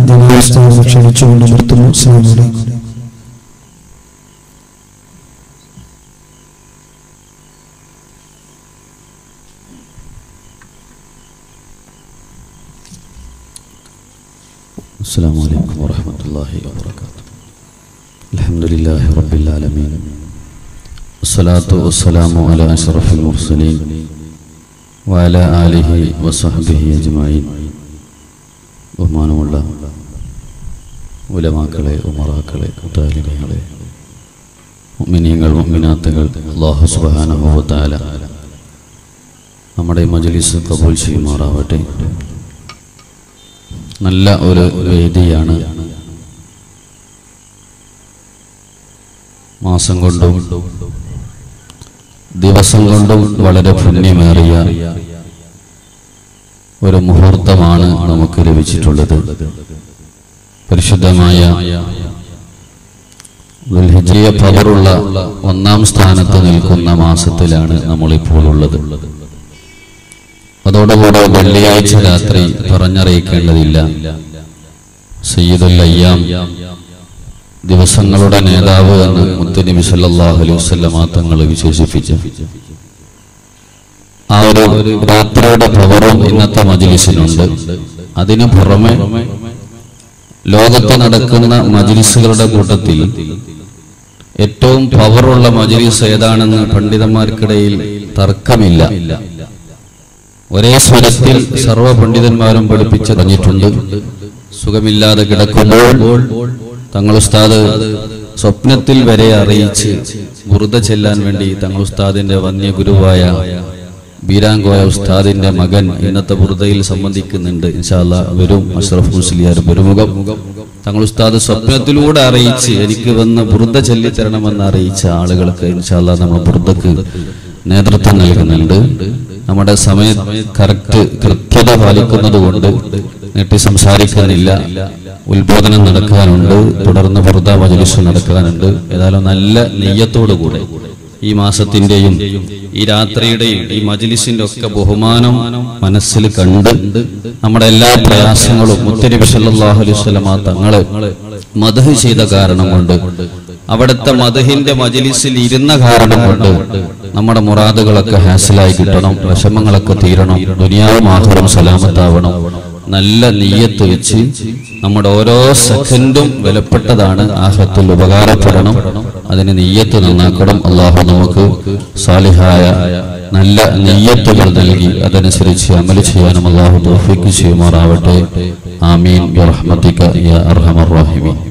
ദിനാവസ്ഥയെ ക്ഷണിച്ചുകൊണ്ട് നിർത്തുന്നു അസ്സലാമു അലൈക്കും السلام عليكم ورحمة الله وبركاته الحمد لله رب العالمين الصلاة والسلام على أشرف المرسلين وعلى آله وصحبه أجمعين ബഹുമാനമുള്ള ഉലമാക്കളെ ഉമറാക്കളെ താലിബികളെ മുഅ്മിനീങ്ങൾ മുഅ്മിനാത്തുകൾ അല്ലാഹു സുബ്ഹാനഹു വ തആല നമ്മുടെ ഈ മജ്ലിസ് കബൂൽ ചെയ്യുമാറാവട്ടെ നല്ല ഒരു വേദിയാണ് മാസം കൊണ്ടും ദിവസം കൊണ്ടും വളരെ പുണ്യമേറിയ ഒരു മുഹൂർത്തമാണ് നമുക്ക് ലഭിച്ചിട്ടുള്ളത് പരിശുദ്ധമായ ദുൽഹിജ്ജയ പവറുള്ള ഒന്നാം സ്ഥാനത്ത് നിൽക്കുന്ന മാസത്തിലാണ് നമ്മളിപ്പോൾ ഉള്ളത് അതോടുകൂടെ വെള്ളിയാഴ്ച രാത്രി പറഞ്ഞറിയിക്കേണ്ടതില്ല സയ്യിദുൽ അയ്യാം ദിവസങ്ങളുടെ നേതാവ് എന്ന് മുത്തുനബി സല്ലല്ലാഹു അലൈഹി വസല്ലമ തങ്ങൾ വിശേഷിപ്പിച്ചു ആ ഒരു രാത്രിയുടെ പവറും ഇന്നത്തെ മജ്ലിസിനുണ്ട് അതിനു പുറമെ ലോകത്ത് നടക്കുന്ന മജ്ലിസുകളുടെ കൂട്ടത്തിൽ ഏറ്റവും പവറുള്ള മജ്ലിസ് ഏതാണെന്ന് പണ്ഡിതന്മാർക്കിടയിൽ തർക്കമില്ല ഒരേ സ്വരത്തിൽ സർവ പണ്ഡിതന്മാരും പഠിപ്പിച്ചു പറഞ്ഞിട്ടുണ്ട് സുഖമില്ലാതെ കിടക്കുമ്പോൾ തങ്ങൾ ഉസ്താദ് സ്വപ്നത്തിൽ വരെ അറിയിച്ച് ബുറുദ ചെല്ലാൻ വേണ്ടി തങ്ങൾ ഉസ്താദിന്റെ വന്യ ഗുരുവായ ബീരാങ്കോയ ഉസ്താദിന്റെ മകൻ ഇന്നത്തെ ബുറുദയിൽ സംബന്ധിക്കുന്നുണ്ട് ഇൻഷാല്ല വരും അഷ്റഫ് മുസ്ലിയാർ വരുമുഖം തങ്ങൾ ഉസ്താദ് സ്വപ്നത്തിലൂടെ അറിയിച്ച് എനിക്ക് വന്ന് ബുറുദ ചൊല്ലിത്തരണമെന്ന് അറിയിച്ച ആളുകൾക്ക് ഇൻഷാല്ല നമ്മൾ ബുറുദക്ക് നേതൃത്വം നൽകുന്നുണ്ട് നമ്മുടെ സമയം കറക്റ്റ് കൃത്യത പാലിക്കുന്നത് കൊണ്ട് നീട്ടി സംസാരിക്കാനില്ല ഉത്ബോധനം നടക്കാനുണ്ട് തുടർന്ന് വെറുതെ മജലിസ് നടക്കാനുണ്ട് ഏതായാലും നല്ല നെയ്യത്തോടു കൂടെ ഈ മാസത്തിന്റെയും ഈ രാത്രിയുടെയും ഈ മജലിസിന്റെ ഒക്കെ ബഹുമാനം മനസ്സിൽ കണ്ട് നമ്മുടെ എല്ലാ പ്രയാസങ്ങളും മുത്തനബി സല്ലല്ലാഹു അലൈഹി വസല്ലമ തങ്ങള് മദഹ് ചെയ്ത കാരണം കൊണ്ട് അവിടുത്തെ മദഹിന്റെ മജലിസിൽ ഇരുന്ന കാരണം കൊണ്ട് നമ്മുടെ മുറാദുകളൊക്കെ ഹാസിലായി കിട്ടണം വിഷമങ്ങളൊക്കെ തീരണം ദുനിയാവും ആഹ്റം സലാമത്താവണം നല്ല നെയ്യത്ത് വെച്ച് നമ്മുടെ ഓരോ സെക്കൻഡും വിലപ്പെട്ടതാണ് ആഹത്തിൽ ഉപകാരപ്പെടണം അതിന് നെയ്യത്ത് നന്നാക്കണം അള്ളാഹു നമുക്ക് സാലിഹായ നല്ല നെയ്യത്തുകൾ നൽകി അതനുസരിച്ച് അമല് ചെയ്യാനും അള്ളാഹു തോഫിക്ക് ചെയ്യുമാറാവട്ടെ ആമീൻ ബിറഹ്മതിക യാ അർഹമർ റഹീമീൻ